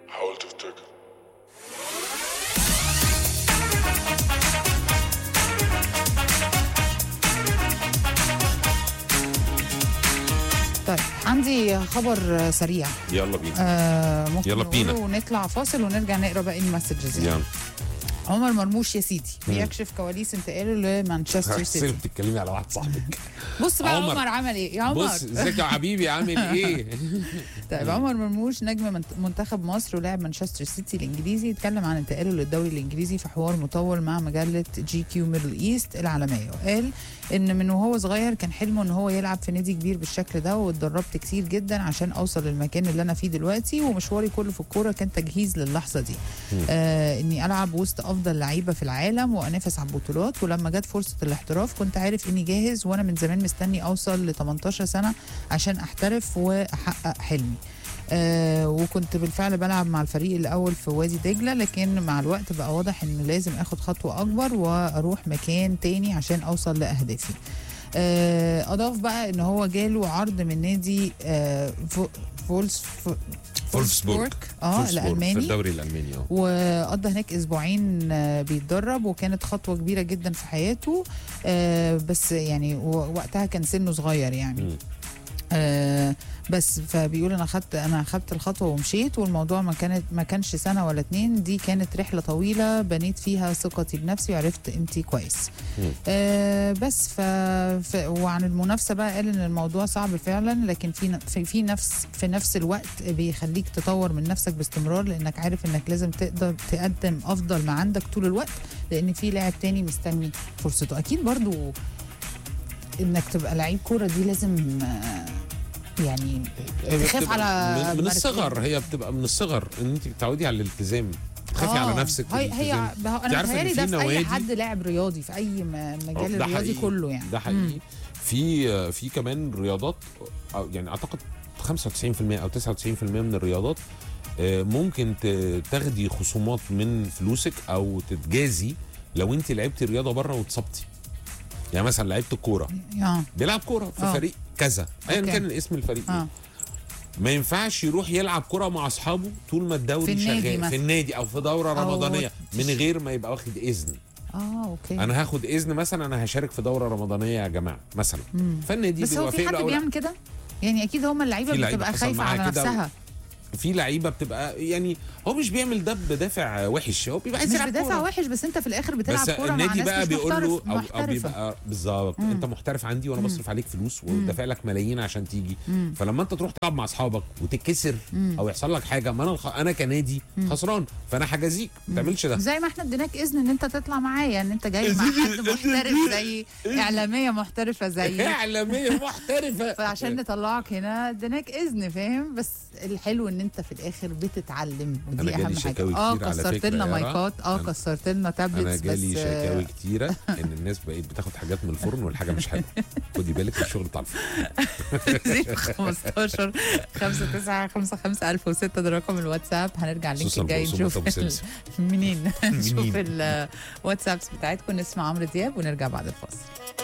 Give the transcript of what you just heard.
حاول تفتكر طيب عندي خبر سريع يلا بينا آه ممكن يلا بينا. نقوله ونطلع فاصل ونرجع نقرا باقي المسجز يعني. يلا عمر مرموش يا سيدي بيكشف كواليس انتقاله لمانشستر سيتي حسيت بتتكلمي على واحد صاحبك بص بقى عمر. عمر, عمل ايه يا عمر بص ازيك يا حبيبي عامل ايه طيب عمر مرموش نجم منت- منتخب مصر ولاعب مانشستر سيتي الانجليزي اتكلم عن انتقاله للدوري الانجليزي في حوار مطول مع مجله جي كيو ميدل ايست العالميه وقال ان من وهو صغير كان حلمه ان هو يلعب في نادي كبير بالشكل ده واتدربت كتير جدا عشان اوصل للمكان اللي انا فيه دلوقتي ومشواري كله في الكوره كان تجهيز للحظه دي آه اني العب وسط افضل لعيبه في العالم وانافس على البطولات ولما جت فرصه الاحتراف كنت عارف اني جاهز وانا من زمان مستني اوصل ل 18 سنه عشان احترف واحقق حلمي آه وكنت بالفعل بلعب مع الفريق الاول في وادي دجله لكن مع الوقت بقى واضح ان لازم اخد خطوه اكبر واروح مكان تاني عشان اوصل لاهدافي آه اضاف بقى ان هو جاله عرض من نادي آه فو- فولس فولفسبورج اه فولفسبورج في الالماني الدوري الالماني اه وقضى هناك اسبوعين آه، بيتدرب وكانت خطوه كبيره جدا في حياته آه، بس يعني و- وقتها كان سنه صغير يعني مم. آه بس فبيقول انا خدت انا خدت الخطوه ومشيت والموضوع ما كانت ما كانش سنه ولا اتنين دي كانت رحله طويله بنيت فيها ثقتي بنفسي وعرفت قيمتي كويس مم. آه بس ف... ف وعن المنافسه بقى قال ان الموضوع صعب فعلا لكن في ن- في, في نفس في نفس الوقت بيخليك تطور من نفسك باستمرار لانك عارف انك لازم تقدر تقدم افضل ما عندك طول الوقت لان في لاعب تاني مستني فرصته اكيد برضو انك تبقى لعيب كوره دي لازم آه، يعني هي تخاف بتبقى على من, من مركز. الصغر هي بتبقى من الصغر ان انت تتعودي على الالتزام تخافي آه، على نفسك هي هي الالتزام. ده هو- أنت انا عارفة إن متهيألي في ده في اي نوادي- حد لاعب رياضي في اي م- آه، مجال ده الرياضي حقيقي. كله يعني ده مم. حقيقي في في كمان رياضات أو يعني اعتقد 95% او 99% من الرياضات آه، ممكن ت- تاخدي خصومات من فلوسك او تتجازي لو انت لعبتي رياضه بره واتصبتي يعني مثلا لعيبه الكوره اه بيلعب كوره في آه. فريق كذا ايا أوكي. كان اسم الفريق اه إيه. ما ينفعش يروح يلعب كرة مع اصحابه طول ما الدوري في النادي شغال مثلا. في النادي او في دوره أو رمضانيه من تش- غير ما يبقى واخد اذن اه اوكي انا هاخد اذن مثلا انا هشارك في دوره رمضانيه يا جماعه مثلا مم. فالنادي بس هو في بيوافق له حد أو لا. بيعمل كده يعني اكيد هم اللعيبه في لعيبة بتبقى حصل خايفه معاها على كده نفسها في لعيبه بتبقى يعني هو مش بيعمل ده بدافع وحش هو بيبقى عايز مش يلعب بدافع كورة. وحش بس انت في الاخر بتلعب بس كوره مع النادي ناس بقى مش بيقول له محترف او, أو محترفة. بيبقى بالظبط انت محترف عندي وانا بصرف عليك فلوس ودافع لك ملايين عشان تيجي مم. فلما انت تروح تلعب مع اصحابك وتتكسر مم. او يحصل لك حاجه ما انا الخ... انا كنادي خسران فانا هجازيك ما تعملش ده زي ما احنا اديناك اذن ان انت تطلع معايا ان انت جاي مع حد محترف زي اعلاميه محترفه زي اعلاميه محترفه فعشان نطلعك هنا اديناك اذن فاهم بس الحلو ان انت في الاخر بتتعلم أنا ودي جالي اهم حاجه شكاوي اه كتير على كسرت فكرة لنا يا رنا. مايكات اه أنا- كسرت لنا انا تابلتس جالي بس شكاوي آه، كتيره ان الناس بقت بتاخد حاجات من الفرن والحاجه مش حلوه خدي بالك من الشغل بتاع الفرن 15 5 9 5 5 1006 ده رقم الواتساب هنرجع اللينك خصوصا الجاي بقسومة نشوف أبو ال- سمسم. منين نشوف منين؟ الواتسابس بتاعتكم نسمع عمرو دياب ونرجع بعد الفاصل